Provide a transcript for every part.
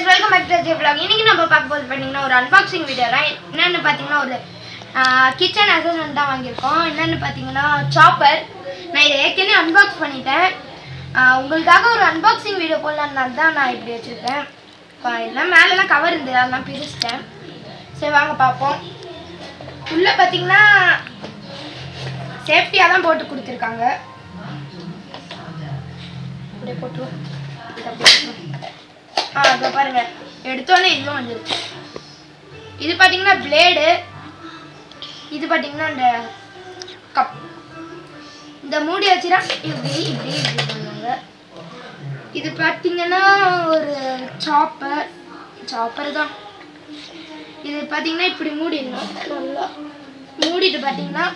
Welcome back to J vlog இன்னைக்கு நம்ம பார்க்க போது பார்த்தீங்கன்னா ஒரு அன்பாக்சிங் வீடியோ தான் என்னென்னு பார்த்தீங்கன்னா ஒரு கிச்சன் அசஸ்மெண்ட் தான் வாங்கியிருக்கோம் என்னென்னு பார்த்தீங்கன்னா சாப்பர் நான் இதை ஏற்கனவே அன்பாக்ஸ் பண்ணிட்டேன் ஆஹ் உங்களுக்காக ஒரு அன்பாக்சிங் வீடியோ போடலான்னு தான் நான் இப்படி வச்சுருக்கேன் இப்போ எல்லாம் மேலெல்லாம் கவர் இருந்தது அதெல்லாம் பிரிச்சிட்டேன் சரி வாங்க பார்ப்போம் உள்ளே பார்த்தீங்கன்னா சேஃப்டியாக தான் போட்டு கொடுத்துருக்காங்க அப்படியே போட்டுருவோம் இது அப்படியே போட்டுருவோம். ஆ இதோ பாருங்க எடுத்தோடனே இதுவும் வந்துருச்சு இது பார்த்தீங்கன்னா பிளேடு இது பார்த்தீங்கன்னா இந்த கப் இந்த மூடி வச்சுனா இப்படி இப்படி இப்படி பண்ணுவாங்க இது பார்த்தீங்கன்னா ஒரு சாப்பர் சாப்பர் தான் இது பார்த்தீங்கன்னா இப்படி மூடிடணும் நல்லா மூடிட்டு பார்த்தீங்கன்னா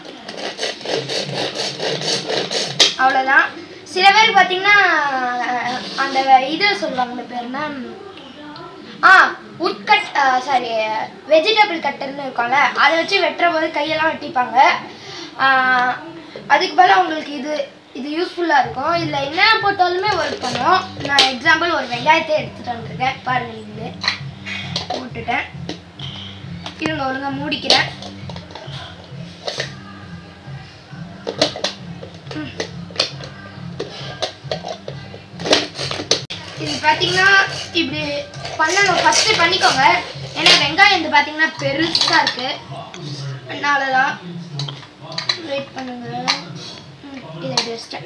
அவ்வளோதான் சில பேர் பார்த்தீங்கன்னா அஹ், அந்த இது சொல்லுவாங்க அந்த பேர் என்ன ஆ உட்கட் சாரி வெஜிடபிள் கட்டர்னு இருக்கும்ல அதை வச்சு வெட்டுற போது கையெல்லாம் வெட்டிப்பாங்க ஆஹ், அதுக்கு பதிலா உங்களுக்கு இது இது யூஸ்ஃபுல்லாக இருக்கும் இதில் என்ன போட்டாலுமே ஒர்க் பண்ணும் நான் எக்ஸாம்பிள் ஒரு வெங்காயத்தை எடுத்துகிட்டு வந்திருக்கேன் பாருங்க இது போட்டுட்டேன் இருங்க ஒழுங்கா மூடிக்கிறேன் இது பார்த்தீங்கன்னா இப்படி பண்ணணும் ஃபஸ்ட்டு பண்ணிக்கோங்க ஏன்னா வெங்காயம் இது பார்த்தீங்கன்னா பெருசாக இருக்கு அதனால தான் வெயிட் பண்ணுங்க ம், இதை பெஸ்ட்டேன்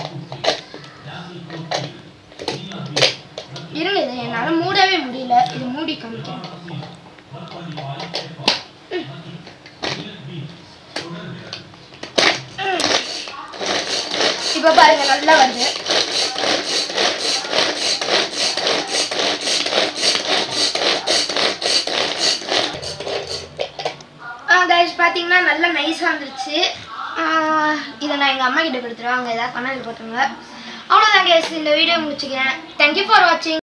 இருங்க இது என்னால் மூடவே முடியல இது மூடி காமிக்கிறேன் ம். ம். இப்போ பாருங்க நல்லா வருது கைஸ் பார்த்தீங்கன்னா நல்லா நைஸாக வந்துருச்சு ஆஹ் இதை நான் எங்கள் அம்மா கிட்ட கொடுத்துருவேன் அவங்க ஏதாவது பண்ணது போட்டுருங்க அவ்வளோதான் கைஸ் இந்த வீடியோ முடிச்சுக்கிறேன் தேங்க்யூ ஃபார் வாட்சிங்